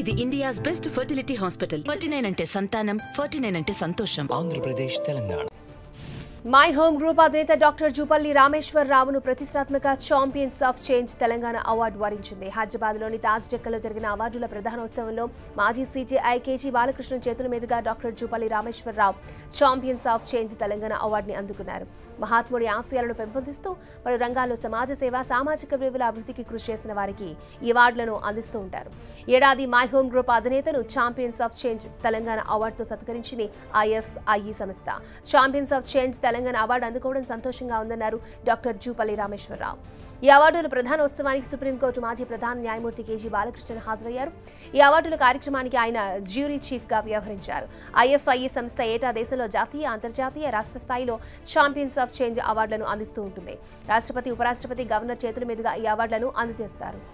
ఇది India's best fertility hospital forty nine అంటే సంతానం ఫర్టీ నైన్ అంటే సంతోషం Andhra Pradesh Telangana my home group అధినేత డాక్టర్ జూపల్లి రామేశ్వర్ రావును ప్రతిష్టాత్మక champions of change Telangana award వరించింది హైదరాబాద్లోని తాజ్ డెక్కలో జరిగిన అవార్డుల ప్రధానోత్సవంలో మాజీ సీజేఐ కేజీ బాలకృష్ణ చేతుల మీదుగా doctor Jupally Rameshwar Rao champions of change Telangana అవార్డుని అందుకున్నారు మహాత్ముడి ఆశయాలను పెంపొందిస్తూ పలు రంగాల్లో సమాజ సేవ సామాజిక విలువల అభివృద్ధికి కృషి చేసిన వారికి ఈ అవార్డులను అందిస్తూ ఉంటారు ఏడాది మై హోమ్ గ్రూప్ అధినేతను ఛాంపియన్స్ ఆఫ్ చేంజ్ తెలంగాణ అవార్డుతో సత్కరించింది ఐఎఫ్ఐఈ సంస్థ champions of change Telangana award అందుకోవడం సంతోషంగా ఉందన్నారు డాక్టర్ జూపల్లి రామేశ్వరరావు ఈ అవార్డుల ప్రధానోత్సవానికి సుప్రీంకోర్టు మాజీ ప్రధాన న్యాయమూర్తి కేజీ బాలకృష్ణన్ హాజరయ్యారు ఈ అవార్డుల కార్యక్రమానికి ఆయన జ్యూరీ చీఫ్ గా వ్యవహరించారు ఐఎఫ్ఐఈ సంస్థ ఏటా దేశంలో జాతీయ అంతర్జాతీయ రాష్ట్ర స్థాయిలో ఛాంపియన్స్ ఆఫ్ చేంజ్ అవార్డులను అందిస్తూ ఉంటుంది రాష్ట్రపతి ఉపరాష్ట్రపతి గవర్నర్ చేతుల మీదుగా ఈ అవార్డులను అందజేస్తారు